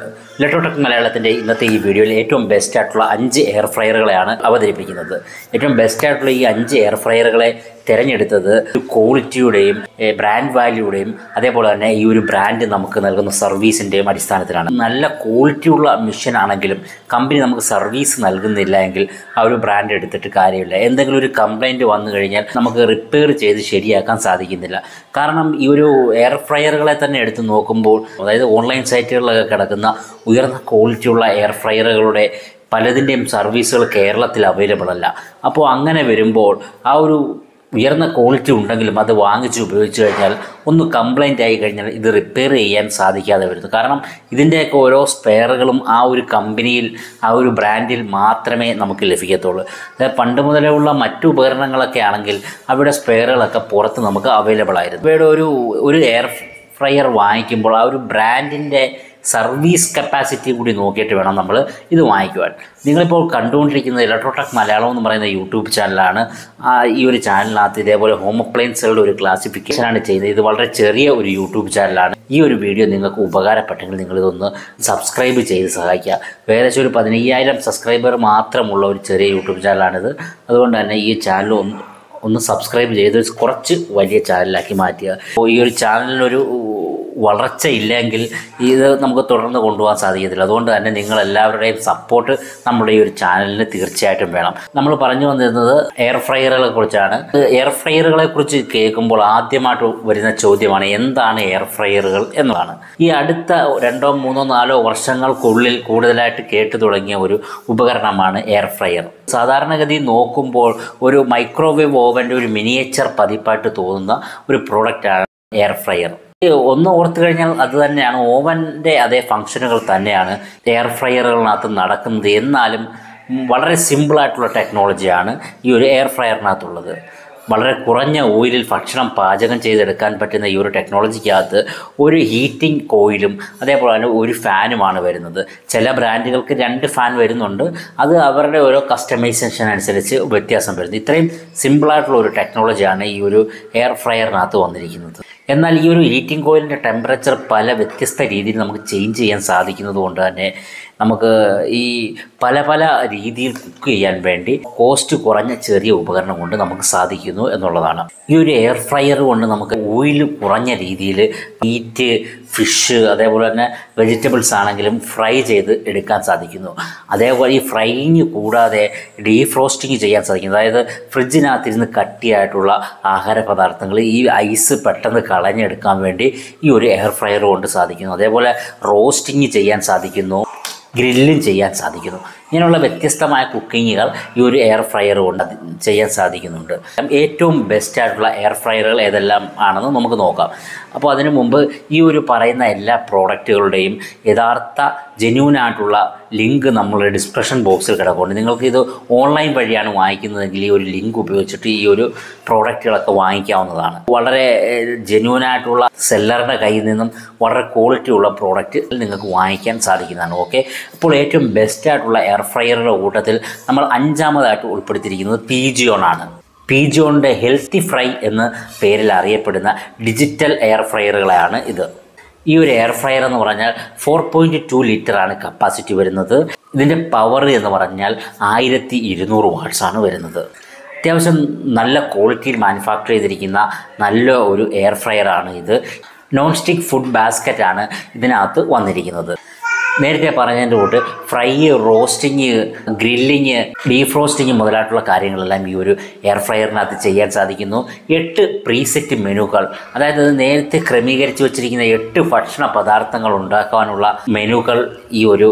Electrotech മലയാളത്തിൻ്റെ ഇന്നത്തെ ഈ വീഡിയോയിൽ ഏറ്റവും ബെസ്റ്റ് ആയിട്ടുള്ള അഞ്ച് എയർ ഫ്രയറുകളെയാണ് അവതരിപ്പിക്കുന്നത് ഏറ്റവും ബെസ്റ്റ് ആയിട്ടുള്ള ഈ അഞ്ച് എയർ ഫ്രയറുകളെ തിരഞ്ഞെടുത്തത് ക്വാളിറ്റിയുടെയും ബ്രാൻഡ് വാല്യൂടെയും അതേപോലെ തന്നെ ഈ ഒരു ബ്രാൻഡ് നമുക്ക് നൽകുന്ന സർവീസിൻ്റെയും അടിസ്ഥാനത്തിലാണ് നല്ല ക്വാളിറ്റിയുള്ള മെഷീൻ ആണെങ്കിലും കമ്പനി നമുക്ക് സർവീസ് നൽകുന്നില്ല എങ്കിൽ ആ ഒരു ബ്രാൻഡ് എടുത്തിട്ട് കാര്യമില്ല എന്തെങ്കിലും ഒരു കംപ്ലൈൻറ്റ് വന്നു കഴിഞ്ഞാൽ നമുക്ക് റിപ്പയർ ചെയ്ത് ശരിയാക്കാൻ സാധിക്കുന്നില്ല കാരണം ഈ ഒരു എയർ ഫ്രയറുകളെ തന്നെ എടുത്ത് നോക്കുമ്പോൾ അതായത് ഓൺലൈൻ സൈറ്റുകളിലൊക്കെ കിടക്കുന്ന ഉയർന്ന ക്വാളിറ്റിയുള്ള എയർ ഫ്രയറുകളുടെ പലതിൻ്റെയും സർവീസുകൾ കേരളത്തിൽ അവൈലബിൾ അല്ല അപ്പോൾ അങ്ങനെ വരുമ്പോൾ ആ ഒരു ഉയർന്ന ക്വാളിറ്റി ഉണ്ടെങ്കിലും അത് വാങ്ങിച്ച് ഉപയോഗിച്ച് കഴിഞ്ഞാൽ ഒന്ന് കംപ്ലൈൻ്റ് ആയി കഴിഞ്ഞാൽ ഇത് റിപ്പയർ ചെയ്യാൻ സാധിക്കാതെ വരുന്നു കാരണം ഇതിൻ്റെയൊക്കെ ഓരോ സ്പെയറുകളും ആ ഒരു കമ്പനിയിൽ ആ ഒരു ബ്രാൻഡിൽ മാത്രമേ നമുക്ക് ലഭിക്കത്തുള്ളൂ അതായത് പണ്ട് മുതലേ ഉള്ള മറ്റു ഉപകരണങ്ങളൊക്കെ ആണെങ്കിൽ അവിടെ സ്പെയറുകളൊക്കെ പുറത്ത് നമുക്ക് അവൈലബിൾ ആയിരുന്നു ഇവയുടെ ഒരു ഒരു എയർ ഫ്രയർ വാങ്ങിക്കുമ്പോൾ ആ ഒരു ബ്രാൻഡിൻ്റെ സർവീസ് കപ്പാസിറ്റി കൂടി നോക്കിയിട്ട് വേണം നമ്മൾ ഇത് വാങ്ങിക്കുവാൻ നിങ്ങളിപ്പോൾ കണ്ടുകൊണ്ടിരിക്കുന്നത് ഇലക്ട്രോടെക് മലയാളം എന്ന് പറയുന്ന യൂട്യൂബ് ചാനലാണ് ആ, ഈ ഒരു ചാനലിനകത്ത് ഇതേപോലെ ഹോം അപ്ലയൻസുകളുടെ ഒരു ക്ലാസിഫിക്കേഷനാണ് ചെയ്യുന്നത് ഇത് വളരെ ചെറിയ ഒരു യൂട്യൂബ് ചാനലാണ് ഈ ഒരു വീഡിയോ നിങ്ങൾക്ക് ഉപകാരപ്പെട്ടെങ്കിൽ നിങ്ങളിതൊന്ന് സബ്സ്ക്രൈബ് ചെയ്ത് സഹായിക്കുക ഏകദേശം ഒരു പതിനയ്യായിരം സബ്സ്ക്രൈബർ മാത്രമുള്ള ഒരു ചെറിയ യൂട്യൂബ് ചാനലാണിത് അതുകൊണ്ട് തന്നെ ഈ ചാനൽ ഒന്ന് ഒന്ന് സബ്സ്ക്രൈബ് ചെയ്ത് കുറച്ച് വലിയ ചാനലാക്കി മാറ്റുക അപ്പോൾ ഈ ഒരു ചാനലിനൊരു വളർച്ച ഇല്ലെങ്കിൽ ഇത് നമുക്ക് തുടർന്ന് കൊണ്ടുപോകാൻ സാധിക്കത്തില്ല അതുകൊണ്ട് തന്നെ നിങ്ങൾ എല്ലാവരുടെയും സപ്പോർട്ട് നമ്മുടെ ഈ ഒരു ചാനലിന് തീർച്ചയായിട്ടും വേണം നമ്മൾ പറഞ്ഞു വന്നിരുന്നത് എയർ ഫ്രയറുകളെ കുറിച്ചാണ് എയർ ഫ്രയറുകളെ കുറിച്ച് കേൾക്കുമ്പോൾ ആദ്യമായിട്ട് വരുന്ന ചോദ്യമാണ് എന്താണ് എയർ ഫ്രയറുകൾ എന്നതാണ് ഈ അടുത്ത രണ്ടോ മൂന്നോ നാലോ വർഷങ്ങൾക്കുള്ളിൽ കൂടുതലായിട്ട് കേട്ടു തുടങ്ങിയ ഒരു ഉപകരണമാണ് എയർ ഫ്രയർ സാധാരണഗതി നോക്കുമ്പോൾ ഒരു മൈക്രോവേവ് ഓവൻ്റെ ഒരു മിനിയേച്ചർ പതിപ്പായിട്ട് തോന്നുന്ന ഒരു പ്രോഡക്റ്റാണ് എയർ ഫ്രയർ ഒന്ന് ഓർത്തു കഴിഞ്ഞാൽ അത് തന്നെയാണ് ഓവൻ്റെ അതേ ഫങ്ഷനുകൾ തന്നെയാണ് എയർ ഫ്രയറുകളിനകത്ത് നടക്കുന്നത് എന്നാലും വളരെ സിമ്പിളായിട്ടുള്ള ടെക്നോളജിയാണ് ഈ ഒരു എയർ ഫ്രയറിനകത്തുള്ളത് വളരെ കുറഞ്ഞ ഓയിലിൽ ഭക്ഷണം പാചകം ചെയ്തെടുക്കാൻ പറ്റുന്ന ഈ ഒരു ടെക്നോളജിക്കകത്ത് ഒരു ഹീറ്റിംഗ് കോയിലും അതേപോലെ തന്നെ ഒരു ഫാനുമാണ് വരുന്നത് ചില ബ്രാൻഡുകൾക്ക് രണ്ട് ഫാൻ വരുന്നുണ്ട് അത് അവരുടെ ഓരോ കസ്റ്റമൈസേഷൻ അനുസരിച്ച് വ്യത്യാസം വരുന്നു ഇത്രയും സിമ്പിളായിട്ടുള്ള ഒരു ടെക്നോളജിയാണ് ഈ ഒരു എയർ ഫ്രയറിനകത്ത് വന്നിരിക്കുന്നത് എന്നാൽ ഈ ഒരു ഹീറ്റിംഗ് കോയിലിൻ്റെ ടെമ്പറേച്ചർ പല വ്യത്യസ്ത രീതിയിൽ നമുക്ക് ചേഞ്ച് ചെയ്യാൻ സാധിക്കുന്നത് കൊണ്ട് തന്നെ നമുക്ക് ഈ പല പല രീതിയിൽ കുക്ക് ചെയ്യാൻ വേണ്ടി കോസ്റ്റ് കുറഞ്ഞ ചെറിയ ഉപകരണം കൊണ്ട് നമുക്ക് സാധിക്കുന്നു എന്നുള്ളതാണ് ഈ ഒരു എയർ ഫ്രയർ കൊണ്ട് നമുക്ക് ഓയിൽ കുറഞ്ഞ രീതിയിൽ മീറ്റ് ഫിഷ് അതേപോലെ തന്നെ വെജിറ്റബിൾസ് ആണെങ്കിലും ഫ്രൈ ചെയ്ത് എടുക്കാൻ സാധിക്കുന്നു അതേപോലെ ഈ ഫ്രൈയിങ് കൂടാതെ ഡീഫ്രോസ്റ്റിങ് ചെയ്യാൻ സാധിക്കുന്നു അതായത് ഫ്രിഡ്ജിനകത്തിരുന്ന് കട്ടിയായിട്ടുള്ള ആഹാര പദാർത്ഥങ്ങൾ ഈ ഐസ് പെട്ടെന്ന് കളഞ്ഞെടുക്കാൻ വേണ്ടി ഈ ഒരു എയർ ഫ്രയർ കൊണ്ട് സാധിക്കുന്നു അതേപോലെ റോസ്റ്റിങ് ചെയ്യാൻ സാധിക്കുന്നു ഗ്രില്ലും ചെയ്യാൻ സാധിക്കുന്നു ഇങ്ങനെയുള്ള വ്യത്യസ്തമായ കുക്കിങ്ങുകൾ ഈ ഒരു എയർ ഫ്രയർ കൊണ്ട് അത് ചെയ്യാൻ സാധിക്കുന്നുണ്ട് ഏറ്റവും ബെസ്റ്റ് ആയിട്ടുള്ള എയർ ഫ്രയറുകൾ ഏതെല്ലാം ആണെന്ന് നമുക്ക് നോക്കാം അപ്പോൾ അതിനു മുമ്പ് ഈ ഒരു പറയുന്ന എല്ലാ പ്രോഡക്റ്റുകളുടെയും യഥാർത്ഥ ജെന്യൂൻ ആയിട്ടുള്ള ലിങ്ക് നമ്മളുടെ ഡിസ്ക്രിപ്ഷൻ ബോക്സിൽ കിടക്കുന്നുണ്ട് നിങ്ങൾക്ക് ഇത് ഓൺലൈൻ വഴിയാണ് വാങ്ങിക്കുന്നതെങ്കിൽ ഈ ഒരു ലിങ്ക് ഉപയോഗിച്ചിട്ട് ഈ ഒരു പ്രോഡക്റ്റുകളൊക്കെ വാങ്ങിക്കാവുന്നതാണ് വളരെ ജെന്യൂൻ ആയിട്ടുള്ള സെല്ലറുടെ കയ്യിൽ നിന്നും വളരെ ക്വാളിറ്റി ഉള്ള പ്രോഡക്റ്റ് നിങ്ങൾക്ക് വാങ്ങിക്കാൻ സാധിക്കുന്നതാണ് ഓക്കെ അപ്പോൾ ഏറ്റവും ബെസ്റ്റ് ആയിട്ടുള്ള എയർ ഫ്രയറുടെ കൂട്ടത്തിൽ നമ്മൾ അഞ്ചാമതായിട്ട് ഉൾപ്പെടുത്തിയിരിക്കുന്നത് പീജിയോൺ ആണ് പീജിയോണിൻ്റെ ഹെൽത്തി ഫ്രൈ എന്ന പേരിൽ അറിയപ്പെടുന്ന ഡിജിറ്റൽ എയർ ഫ്രയറുകളാണ് ഇത് ഈ ഒരു എയർ ഫ്രയർ എന്ന് പറഞ്ഞാൽ ഫോർ പോയിൻറ്റ് ടു ലിറ്ററാണ് കപ്പാസിറ്റി വരുന്നത് ഇതിൻ്റെ പവർ എന്ന് പറഞ്ഞാൽ ആയിരത്തി ഇരുന്നൂറ് വാട്ട്സാണ് വരുന്നത് അത്യാവശ്യം നല്ല ക്വാളിറ്റിയിൽ മാനുഫാക്ചർ ചെയ്തിരിക്കുന്ന നല്ല ഒരു എയർ ഫ്രയറാണ് ഇത് നോൺ സ്റ്റിക്ക് ഫുഡ് ബാസ്ക്കറ്റാണ് ഇതിനകത്ത് വന്നിരിക്കുന്നത് നേരത്തെ പറഞ്ഞതിൻ്റെ കൂട്ട് ഫ്രൈ റോസ്റ്റിങ് ഗ്രില്ലിങ് ഡീഫ്രോസ്റ്റിങ് മുതലായിട്ടുള്ള കാര്യങ്ങളെല്ലാം ഈ ഒരു എയർ ഫ്രയറിനകത്ത് ചെയ്യാൻ സാധിക്കുന്നു എട്ട് പ്രീസെറ്റ് മെനുകൾ അതായത് അത് നേരത്തെ ക്രമീകരിച്ച് വെച്ചിരിക്കുന്ന എട്ട് ഭക്ഷണ പദാർത്ഥങ്ങൾ ഉണ്ടാക്കാനുള്ള മെനുകൾ ഈ ഒരു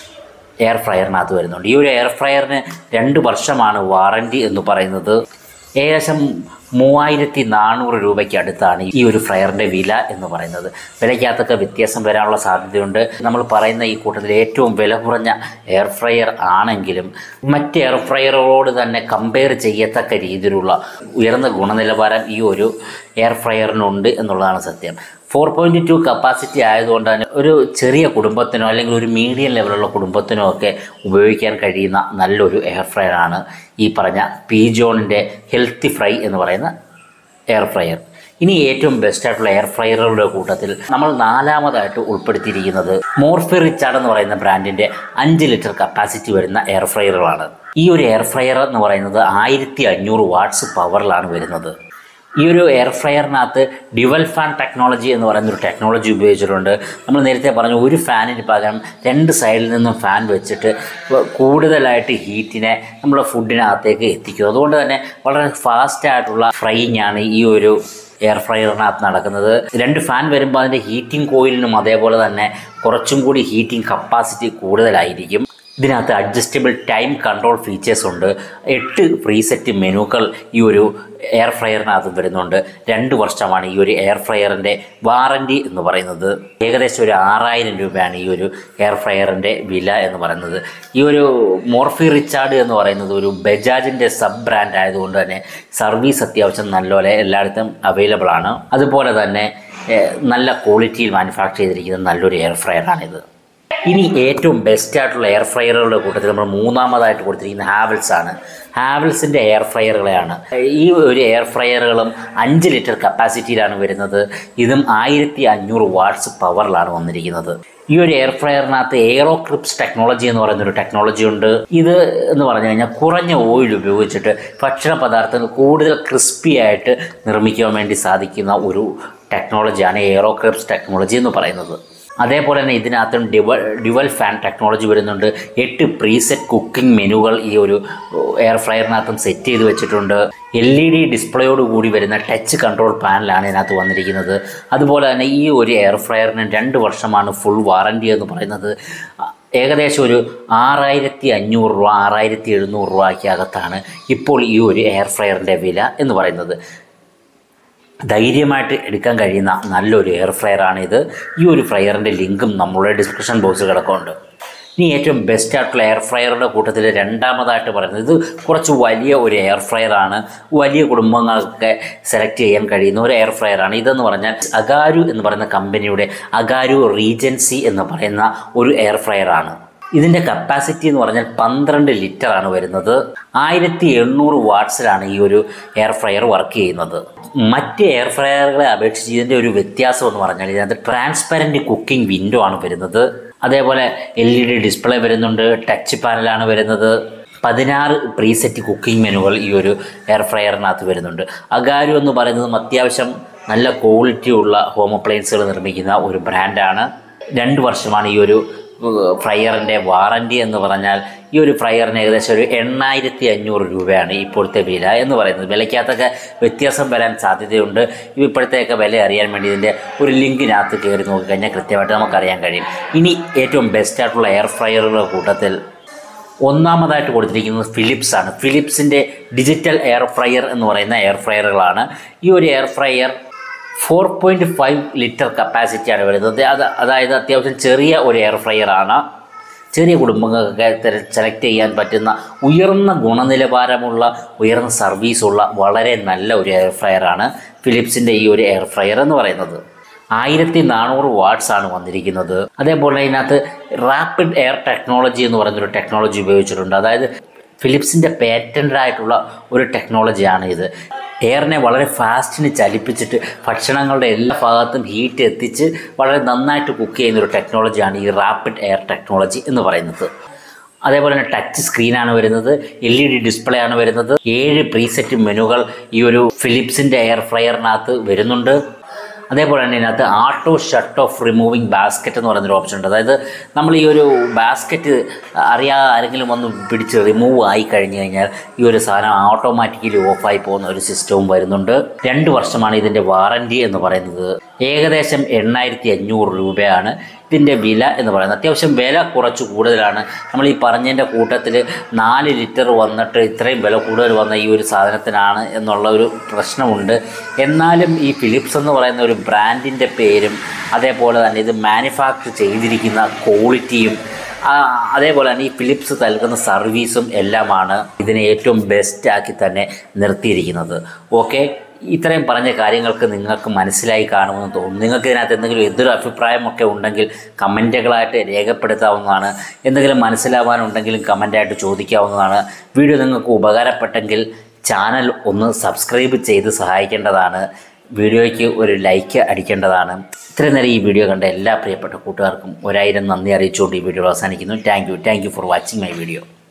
എയർ ഫ്രയറിനകത്ത് വരുന്നുണ്ട് ഈ ഒരു എയർ ഫ്രയറിന് രണ്ട് വർഷമാണ് വാറൻറ്റി എന്ന് പറയുന്നത് ഏകദേശം മൂവായിരത്തി നാനൂറ് രൂപയ്ക്ക് അടുത്താണ് ഈ ഒരു ഫ്രയറിൻ്റെ വില എന്ന് പറയുന്നത് വിലയ്ക്കകത്തൊക്കെ വ്യത്യാസം വരാനുള്ള സാധ്യതയുണ്ട് നമ്മൾ പറയുന്ന ഈ കൂട്ടത്തിൽ ഏറ്റവും വില കുറഞ്ഞ എയർ ഫ്രയർ ആണെങ്കിലും മറ്റ് എയർ ഫ്രയറുകളോട് തന്നെ കമ്പയർ ചെയ്യത്തക്ക രീതിയിലുള്ള ഉയർന്ന ഗുണനിലവാരം ഈ ഒരു എയർ ഫ്രയറിനുണ്ട് എന്നുള്ളതാണ് സത്യം ഫോർ പോയിൻറ്റ് ടു കപ്പാസിറ്റി ആയതുകൊണ്ട് തന്നെ ഒരു ചെറിയ കുടുംബത്തിനോ അല്ലെങ്കിൽ ഒരു മീഡിയം ലെവലുള്ള കുടുംബത്തിനോ ഒക്കെ ഉപയോഗിക്കാൻ കഴിയുന്ന നല്ലൊരു എയർ ഫ്രയറാണ് ഈ പറഞ്ഞ പീജോണിൻ്റെ ഹെൽത്തി ഫ്രൈ എന്ന് പറയുന്ന എയർ ഫ്രയർ ഇനി ഏറ്റവും ബെസ്റ്റ് ആയിട്ടുള്ള എയർ ഫ്രയറുകളുടെ കൂട്ടത്തിൽ നമ്മൾ നാലാമതായിട്ട് ഉൾപ്പെടുത്തിയിരിക്കുന്നത് മോർഫി റിച്ചാർഡ് എന്ന് പറയുന്ന ബ്രാൻഡിൻ്റെ അഞ്ച് ലിറ്റർ കപ്പാസിറ്റി വരുന്ന എയർ ഫ്രയറുകളാണ് ഈ ഒരു എയർ ഫ്രയർ എന്ന് പറയുന്നത് ആയിരത്തി അഞ്ഞൂറ് വാട്ട്സ് പവറിലാണ് വരുന്നത് ഈ ഒരു എയർ ഫ്രയറിനകത്ത് ഡ്യുവൽ ഫാൻ ടെക്നോളജി എന്ന് പറയുന്ന ഒരു ടെക്നോളജി ഉപയോഗിച്ചിട്ടുണ്ട് നമ്മൾ നേരത്തെ പറഞ്ഞു ഒരു ഫാനിന് പകരം രണ്ട് സൈഡിൽ നിന്നും ഫാൻ വെച്ചിട്ട് കൂടുതലായിട്ട് ഹീറ്റിനെ നമ്മുടെ ഫുഡിനകത്തേക്ക് എത്തിക്കും അതുകൊണ്ട് തന്നെ വളരെ ഫാസ്റ്റ് ആയിട്ടുള്ള ഫ്രൈയിങ് ആണ് ഈ ഒരു എയർ ഫ്രയറിനകത്ത് നടക്കുന്നത് രണ്ട് ഫാൻ വരുമ്പോൾ അതിൻ്റെ ഹീറ്റിംഗ് കോയിലിനും അതേപോലെ തന്നെ കുറച്ചും കൂടി ഹീറ്റിംഗ് കപ്പാസിറ്റി കൂടുതലായിരിക്കും ഇതിനകത്ത് അഡ്ജസ്റ്റബിൾ ടൈം കൺട്രോൾ ഫീച്ചേഴ്സ് ഉണ്ട് എട്ട് പ്രീസെറ്റ് മെനുക്കൾ ഈ ഒരു എയർ ഫ്രയറിനകത്ത് വരുന്നുണ്ട് രണ്ട് വർഷമാണ് ഈ ഒരു എയർ ഫ്രയറിൻ്റെ വാറൻറ്റി എന്ന് പറയുന്നത് ഏകദേശം ഒരു ആറായിരം രൂപയാണ് ഈ ഒരു എയർ ഫ്രയറിൻ്റെ വില എന്ന് പറയുന്നത് ഈ ഒരു മോർഫി റിച്ചാർഡ് എന്ന് പറയുന്നത് ഒരു ബജാജിൻ്റെ സബ് ബ്രാൻഡ് ആയതുകൊണ്ട് തന്നെ സർവീസ് അത്യാവശ്യം നല്ലപോലെ എല്ലായിടത്തും അവൈലബിൾ ആണ് അതുപോലെ തന്നെ ഏഹ്, നല്ല ക്വാളിറ്റിയിൽ മാനുഫാക്ചർ ചെയ്തിരിക്കുന്ന നല്ലൊരു എയർ ഫ്രയറാണിത് ഇനി ഏറ്റവും ബെസ്റ്റ് ആയിട്ടുള്ള എയർ ഫ്രയറുകളുടെ കൂട്ടത്തിൽ നമ്മൾ മൂന്നാമതായിട്ട് കൊടുത്തിരിക്കുന്ന ഹാവൽസ് ആണ് ഹാവൽസിൻ്റെ എയർ ഫ്രയറുകളെയാണ് ഈ ഒരു എയർ ഫ്രയറുകളും അഞ്ച് ലിറ്റർ കപ്പാസിറ്റിയിലാണ് വരുന്നത് ഇതും ആയിരത്തി അഞ്ഞൂറ് വാട്ട്സ് പവറിലാണ് വന്നിരിക്കുന്നത് ഈ ഒരു എയർ ഫ്രയറിനകത്ത് എയറോ ക്രിപ്സ് ടെക്നോളജി എന്ന് പറയുന്ന ഒരു ടെക്നോളജി ഉണ്ട് ഇത് എന്ന് പറഞ്ഞു കഴിഞ്ഞാൽ കുറഞ്ഞ ഓയിൽ ഉപയോഗിച്ചിട്ട് ഭക്ഷണ പദാർത്ഥങ്ങൾ കൂടുതൽ ക്രിസ്പി ആയിട്ട് നിർമ്മിക്കാൻ വേണ്ടി സാധിക്കുന്ന ഒരു ടെക്നോളജിയാണ് എയറോ ക്രിപ്സ് ടെക്നോളജി എന്ന് പറയുന്നത് അതേപോലെ തന്നെ ഇതിനകത്തും ഡിവൽ ഡ്യുവൽ ഫാൻ ടെക്നോളജി വരുന്നുണ്ട് എട്ട് പ്രീസെറ്റ് കുക്കിംഗ് മെനുകൾ ഈ ഒരു എയർ ഫ്രയറിനകത്തും സെറ്റ് ചെയ്ത് വെച്ചിട്ടുണ്ട് എൽ ഇ ഡി ഡിസ്പ്ലേയോട് കൂടി വരുന്ന ടച്ച് കൺട്രോൾ പാനലാണ് ഇതിനകത്ത് വന്നിരിക്കുന്നത് അതുപോലെ തന്നെ ഈ ഒരു എയർ ഫ്രയറിന് രണ്ട് വർഷമാണ് ഫുൾ വാറൻറ്റി എന്ന് പറയുന്നത് ഏകദേശം ഒരു ആറായിരത്തി അഞ്ഞൂറ് രൂപ ആറായിരത്തി എഴുന്നൂറ് രൂപയ്ക്കകത്താണ് ഇപ്പോൾ ഈ ഒരു എയർ ഫ്രയറിൻ്റെ വില എന്ന് പറയുന്നത് ധൈര്യമായിട്ട് എടുക്കാൻ കഴിയുന്ന നല്ലൊരു എയർ ഫ്രയറാണ് ഇത് ഈ ഒരു ഫ്രയറിൻ്റെ ലിങ്കും നമ്മുടെ ഡിസ്ക്രിപ്ഷൻ ബോക്സിൽ കിടക്കുന്നുണ്ട് ഇനി ഏറ്റവും ബെസ്റ്റ് ആയിട്ടുള്ള എയർ ഫ്രയറുടെ കൂട്ടത്തിൽ രണ്ടാമതായിട്ട് പറയുന്നത് ഇത് കുറച്ച് വലിയ ഒരു എയർ ഫ്രയറാണ് വലിയ കുടുംബങ്ങൾക്ക് സെലക്ട് ചെയ്യാൻ കഴിയുന്ന ഒരു എയർ ഫ്രയറാണ് ഇതെന്ന് പറഞ്ഞാൽ അഗാരു എന്ന് പറയുന്ന കമ്പനിയുടെ അഗാരു റീജൻസി എന്ന് പറയുന്ന ഒരു എയർ ഫ്രയറാണ് ഇതിൻ്റെ കപ്പാസിറ്റി എന്ന് പറഞ്ഞാൽ പന്ത്രണ്ട് ലിറ്റർ ആണ് വരുന്നത് ആയിരത്തി എണ്ണൂറ് വാട്ട്സിലാണ് ഈ ഒരു എയർ ഫ്രയർ വർക്ക് ചെയ്യുന്നത് മറ്റ് എയർ ഫ്രയറുകളെ അപേക്ഷിച്ച് ഇതിൻ്റെ ഒരു വ്യത്യാസം എന്ന് പറഞ്ഞാൽ ഇതിനകത്ത് ട്രാൻസ്പെറൻറ്റ് കുക്കിംഗ് വിൻഡോ ആണ് വരുന്നത് അതേപോലെ എൽ ഇ ഡി ഡിസ്പ്ലേ വരുന്നുണ്ട് ടച്ച് പാനലാണ് വരുന്നത് പതിനാറ് പ്രീസെറ്റ് കുക്കിംഗ് മെനുകൾ ഈ ഒരു എയർ ഫ്രയറിനകത്ത് വരുന്നുണ്ട് അഗാരു എന്ന് പറയുന്നതും അത്യാവശ്യം നല്ല ക്വാളിറ്റി ഉള്ള ഹോം അപ്ലയൻസുകൾ നിർമ്മിക്കുന്ന ഒരു ബ്രാൻഡാണ് രണ്ട് വർഷമാണ് ഈ ഒരു ഫ്രയറിൻ്റെ വാറൻറ്റി എന്ന് പറഞ്ഞാൽ ഈ ഒരു ഫ്രയറിന് ഏകദേശം ഒരു എണ്ണായിരത്തി അഞ്ഞൂറ് രൂപയാണ് ഇപ്പോഴത്തെ വില എന്ന് പറയുന്നത് വിലയ്ക്കകത്തൊക്കെ വ്യത്യാസം വരാൻ സാധ്യതയുണ്ട് ഇപ്പോഴത്തെയൊക്കെ വില അറിയാൻ വേണ്ടി ഇതിൻ്റെ ഒരു ലിങ്കിനകത്ത് കയറി നോക്കിക്കഴിഞ്ഞാൽ കൃത്യമായിട്ട് നമുക്കറിയാൻ കഴിയും ഇനി ഏറ്റവും ബെസ്റ്റ് ആയിട്ടുള്ള എയർ ഫ്രയറുകളുടെ കൂട്ടത്തിൽ ഒന്നാമതായിട്ട് കൊടുത്തിരിക്കുന്നത് ഫിലിപ്സ് ആണ് ഫിലിപ്സിൻ്റെ ഡിജിറ്റൽ എയർ ഫ്രയർ എന്ന് പറയുന്ന എയർ ഫ്രയറുകളാണ് ഈ ഒരു air fryer four point five litre കപ്പാസിറ്റിയാണ് വരുന്നത് അത് അതായത് അത്യാവശ്യം ചെറിയ ഒരു എയർ ഫ്രയറാണ് ചെറിയ കുടുംബങ്ങൾക്കൊക്കെ സെലക്ട് ചെയ്യാൻ പറ്റുന്ന ഉയർന്ന ഗുണനിലവാരമുള്ള ഉയർന്ന സർവീസുള്ള വളരെ നല്ല ഒരു എയർ ഫ്രയറാണ് ഫിലിപ്സിൻ്റെ ഈ ഒരു എയർ ഫ്രയർ എന്ന് പറയുന്നത് ആയിരത്തി നാനൂറ് വാട്ട്സ് ആണ് വന്നിരിക്കുന്നത് അതേപോലെ ഇതിനകത്ത് റാപ്പിഡ് എയർ ടെക്നോളജി എന്ന് പറയുന്നൊരു ടെക്നോളജി ഉപയോഗിച്ചിട്ടുണ്ട് അതായത് ഫിലിപ്സിൻ്റെ പേറ്റൻ്റ് ആയിട്ടുള്ള ഒരു ടെക്നോളജിയാണ് ഇത് എയറിനെ വളരെ ഫാസ്റ്റിന് ചലിപ്പിച്ചിട്ട് ഭക്ഷണങ്ങളുടെ എല്ലാ ഭാഗത്തും ഹീറ്റ് എത്തിച്ച് വളരെ നന്നായിട്ട് കുക്ക് ചെയ്യുന്ന ഒരു ടെക്നോളജിയാണ് ഈ റാപ്പിഡ് എയർ ടെക്നോളജി എന്ന് പറയുന്നത് അതേപോലെ തന്നെ ടച്ച് സ്ക്രീനാണ് വരുന്നത് എൽ ഇ ഡി ഡിസ്പ്ലേ ആണ് വരുന്നത് ഏഴ് പ്രീസെറ്റ് മെനുകൾ ഈ ഒരു ഫിലിപ്സിൻ്റെ എയർ ഫ്രയറിനകത്ത് വരുന്നുണ്ട് അതേപോലെ തന്നെ ഇതിനകത്ത് ആട്ടോ ഷട്ട് ഓഫ് റിമൂവിങ് ബാസ്ക്കറ്റ് എന്ന് പറയുന്നൊരു ഓപ്ഷൻ ഉണ്ട് അതായത് നമ്മൾ ഈ ഒരു ബാസ്ക്കറ്റ് അറിയാതെ ആരെങ്കിലും ഒന്ന് പിടിച്ച് റിമൂവ് ആയി കഴിഞ്ഞ് കഴിഞ്ഞാൽ ഈ ഒരു സാധനം ഓട്ടോമാറ്റിക്കലി ഓഫായി പോകുന്ന ഒരു സിസ്റ്റവും വരുന്നുണ്ട് രണ്ട് വർഷമാണ് ഇതിൻ്റെ വാറൻറ്റി എന്ന് പറയുന്നത് ഏകദേശം എണ്ണായിരത്തി അഞ്ഞൂറ് രൂപയാണ് ഇതിൻ്റെ വില എന്ന് പറയുന്നത് അത്യാവശ്യം വില കുറച്ച് കൂടുതലാണ് നമ്മൾ ഈ പറഞ്ഞതിൻ്റെ കൂട്ടത്തിൽ നാല് ലിറ്റർ വന്നിട്ട് ഇത്രയും വില കൂടുതൽ വന്ന ഈ ഒരു സാധനത്തിനാണ് എന്നുള്ള ഒരു പ്രശ്നമുണ്ട് എന്നാലും ഈ ഫിലിപ്സ് എന്ന് പറയുന്ന ഒരു ബ്രാൻഡിൻ്റെ പേരും അതേപോലെ തന്നെ ഇത് മാനുഫാക്ചർ ചെയ്തിരിക്കുന്ന ക്വാളിറ്റിയും ആ, അതേപോലെ തന്നെ ഈ ഫിലിപ്സ് നൽകുന്ന സർവീസും എല്ലാമാണ് ഇതിനെ ഏറ്റവും ബെസ്റ്റ് ആക്കി തന്നെ നിർത്തിയിരിക്കുന്നത് ഓക്കെ ഇത്രയും പറഞ്ഞ കാര്യങ്ങൾക്ക് നിങ്ങൾക്ക് മനസ്സിലായി കാണുമെന്ന് തോന്നുന്നു നിങ്ങൾക്ക് ഇതിനകത്ത് എന്തെങ്കിലും എതിർ അഭിപ്രായമൊക്കെ ഉണ്ടെങ്കിൽ കമൻറ്റുകളായിട്ട് രേഖപ്പെടുത്താവുന്നതാണ് എന്തെങ്കിലും മനസ്സിലാവാനുണ്ടെങ്കിലും കമൻ്റായിട്ട് ചോദിക്കാവുന്നതാണ് വീഡിയോ നിങ്ങൾക്ക് ഉപകാരപ്പെട്ടെങ്കിൽ ചാനൽ ഒന്ന് സബ്സ്ക്രൈബ് ചെയ്ത് സഹായിക്കേണ്ടതാണ് വീഡിയോയ്ക്ക് ഒരു ലൈക്ക് അടിക്കേണ്ടതാണ് ഇത്രയും നേരം ഈ വീഡിയോ കണ്ട എല്ലാ പ്രിയപ്പെട്ട കൂട്ടുകാർക്കും ഒരായിരം നന്ദി അറിയിച്ചുകൊണ്ട് ഈ വീഡിയോ അവസാനിക്കുന്നു thank you thank you for watching my video